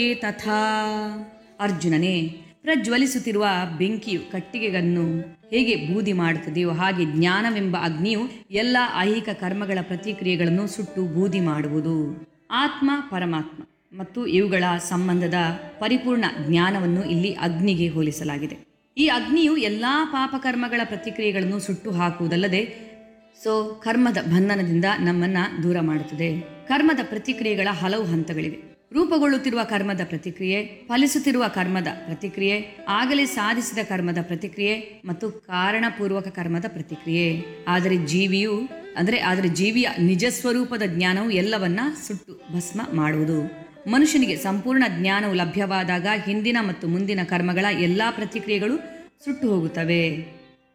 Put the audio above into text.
ತಥಾ ಅರ್ಜುನನೇ ಪ್ರಜ್ವಲಿಸುತ್ತಿರುವ ಬೆಂಕಿಯು ಕಟ್ಟಿಗೆಗಳನ್ನು ಹೇಗೆ ಬೂದಿ ಮಾಡುತ್ತದೆಯೋ ಹಾಗೆ ಜ್ಞಾನವೆಂಬ ಅಗ್ನಿಯು ಎಲ್ಲ ಐಹಿಕ ಕರ್ಮಗಳ ಪ್ರತಿಕ್ರಿಯೆಗಳನ್ನು ಸುಟ್ಟು ಬೂದಿ ಮಾಡುವುದು ಆತ್ಮ ಪರಮಾತ್ಮ ಮತ್ತು ಇವುಗಳ ಸಂಬಂಧದ ಪರಿಪೂರ್ಣ ಜ್ಞಾನವನ್ನು ಇಲ್ಲಿ ಅಗ್ನಿಗೆ ಹೋಲಿಸಲಾಗಿದೆ ಈ ಅಗ್ನಿಯು ಎಲ್ಲ ಪಾಪಕರ್ಮಗಳ ಪ್ರತಿಕ್ರಿಯೆಗಳನ್ನು ಸುಟ್ಟು ಹಾಕುವುದಲ್ಲದೆ ಸೊ ಕರ್ಮದ ಬಂಧನದಿಂದ ನಮ್ಮನ್ನ ದೂರ ಮಾಡುತ್ತದೆ ಕರ್ಮದ ಪ್ರತಿಕ್ರಿಯೆಗಳ ಹಲವು ಹಂತಗಳಿವೆ ರೂಪುಗೊಳ್ಳುತ್ತಿರುವ ಕರ್ಮದ ಪ್ರತಿಕ್ರಿಯೆ ಫಲಿಸುತ್ತಿರುವ ಕರ್ಮದ ಪ್ರತಿಕ್ರಿಯೆ ಆಗಲೇ ಸಾಧಿಸಿದ ಕರ್ಮದ ಪ್ರತಿಕ್ರಿಯೆ ಮತ್ತು ಕಾರಣಪೂರ್ವಕ ಕರ್ಮದ ಪ್ರತಿಕ್ರಿಯೆ ಆದರೆ ಜೀವಿಯು ಅಂದರೆ ಆದರೆ ಜೀವಿಯ ನಿಜ ಸ್ವರೂಪದ ಜ್ಞಾನವು ಎಲ್ಲವನ್ನ ಸುಟ್ಟು ಭಸ್ಮ ಮಾಡುವುದು ಮನುಷ್ಯನಿಗೆ ಸಂಪೂರ್ಣ ಜ್ಞಾನವು ಲಭ್ಯವಾದಾಗ ಹಿಂದಿನ ಮತ್ತು ಮುಂದಿನ ಕರ್ಮಗಳ ಎಲ್ಲಾ ಪ್ರತಿಕ್ರಿಯೆಗಳು ಸುಟ್ಟು ಹೋಗುತ್ತವೆ